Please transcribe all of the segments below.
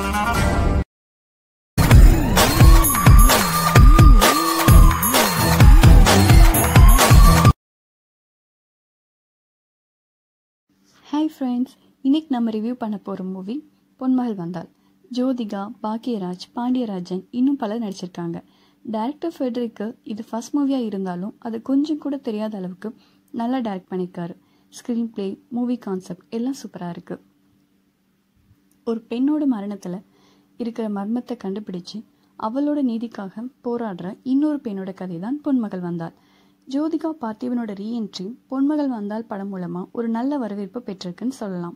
hi friends இன்னைக்கு நம்ம review பண்ண போகிற மூவி பொன்மகள் வந்தாள் ஜோதிகா பாக்கியராஜ் பாண்டியராஜன் இன்னும் பலர் நடிச்சிருக்காங்க டைரக்டர் ஃபெட்ரிக்கு இது ஃபர்ஸ்ட் மூவியாக இருந்தாலும் அது கொஞ்சம் கூட தெரியாத அளவுக்கு நல்லா டைரக்ட் பண்ணியிருக்காரு ஸ்க்ரீன் ப்ளே மூவி கான்செப்ட் எல்லாம் சூப்பராக இருக்குது ஒரு பெண்ணோட மரணத்தில் இருக்கிற மர்மத்தை கண்டுபிடிச்சு அவளோட நீதிக்காக போராடுற இன்னொரு பெண்ணோட கதை தான் பொன்மகள் வந்தாள் ஜோதிகா பார்த்திபனோட ரீஎன்ட்ரி பொன்மகள் வந்தால் படம் மூலமா ஒரு நல்ல வரவேற்பு பெற்றிருக்குன்னு சொல்லலாம்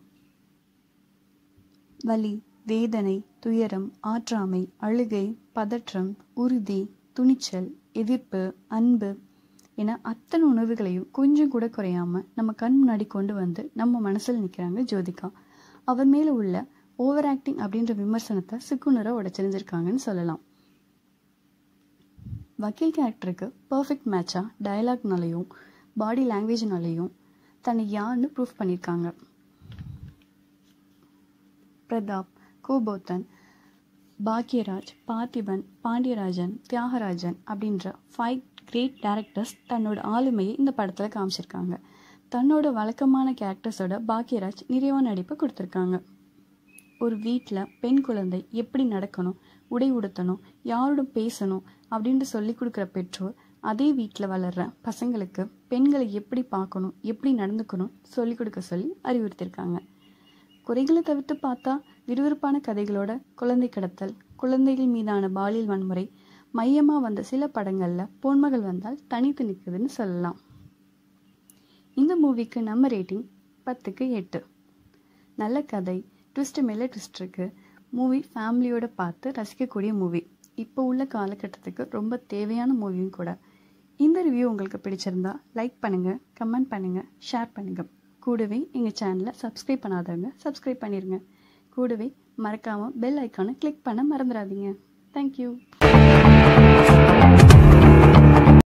வலி வேதனை துயரம் ஆற்றாமை அழுகை பதற்றம் உறுதி துணிச்சல் எதிர்ப்பு அன்பு என அத்தனை உணர்வுகளையும் கொஞ்சம் கூட குறையாம நம்ம கண் முன்னாடி கொண்டு வந்து நம்ம மனசில் நிற்கிறாங்க ஜோதிகா அவர் மேல உள்ள ஓவர் ஆக்டிங் அப்படின்ற விமர்சனத்தை சிக்குனரை உடைச்சிருந்திருக்காங்கன்னு சொல்லலாம் வக்கீல் கேரக்டருக்கு பர்ஃபெக்ட் மேட்சாக டயலாக்னாலையும் பாடி லாங்குவேஜ்னாலையும் தன்னை யாருன்னு ப்ரூஃப் பண்ணியிருக்காங்க பிரதாப் கோபோத்தன் பாக்யராஜ் பார்த்திபன் பாண்டியராஜன் தியாகராஜன் அப்படின்ற ஃபைவ் கிரேட் டேரக்டர்ஸ் தன்னோட ஆளுமையை இந்த படத்தில் காமிச்சிருக்காங்க தன்னோட வழக்கமான கேரக்டர்ஸோட பாக்யராஜ் நிறைவான நடிப்பை கொடுத்துருக்காங்க ஒரு வீட்டில் பெண் குழந்தை எப்படி நடக்கணும் உடை உடுத்தணும் யாரோட பேசணும் அப்படின்ட்டு சொல்லி கொடுக்குற பெற்றோர் அதே வீட்டில் வளர்ற பசங்களுக்கு பெண்களை எப்படி பார்க்கணும் எப்படி நடந்துக்கணும் சொல்லி கொடுக்க சொல்லி அறிவுறுத்தியிருக்காங்க குறைகளை தவிர்த்து பார்த்தா விறுவிறுப்பான கதைகளோட குழந்தை கடத்தல் குழந்தைகள் மீதான பாலியல் வன்முறை மையமாக வந்த சில படங்களில் பொன்மகள் வந்தால் தனித்து நிற்குதுன்னு சொல்லலாம் இந்த மூவிக்கு நம்ம ரேட்டிங் பத்துக்கு எட்டு நல்ல கதை ட்விஸ்ட் மேலே ட்விஸ்ட் இருக்கு மூவி ஃபேமிலியோட பார்த்து ரசிக்கக்கூடிய மூவி இப்போ உள்ள காலகட்டத்துக்கு ரொம்ப தேவையான மூவியும் கூட இந்த ரிவ்யூ உங்களுக்கு பிடிச்சிருந்தா லைக் பண்ணுங்கள் கமெண்ட் பண்ணுங்கள் ஷேர் பண்ணுங்கள் கூடவே எங்கள் சேனலை சப்ஸ்கிரைப் பண்ணாதவங்க சப்ஸ்கிரைப் பண்ணிடுங்க கூடவே மறக்காமல் பெல் ஐக்கானை கிளிக் பண்ண மறந்துடாதீங்க தேங்க்யூ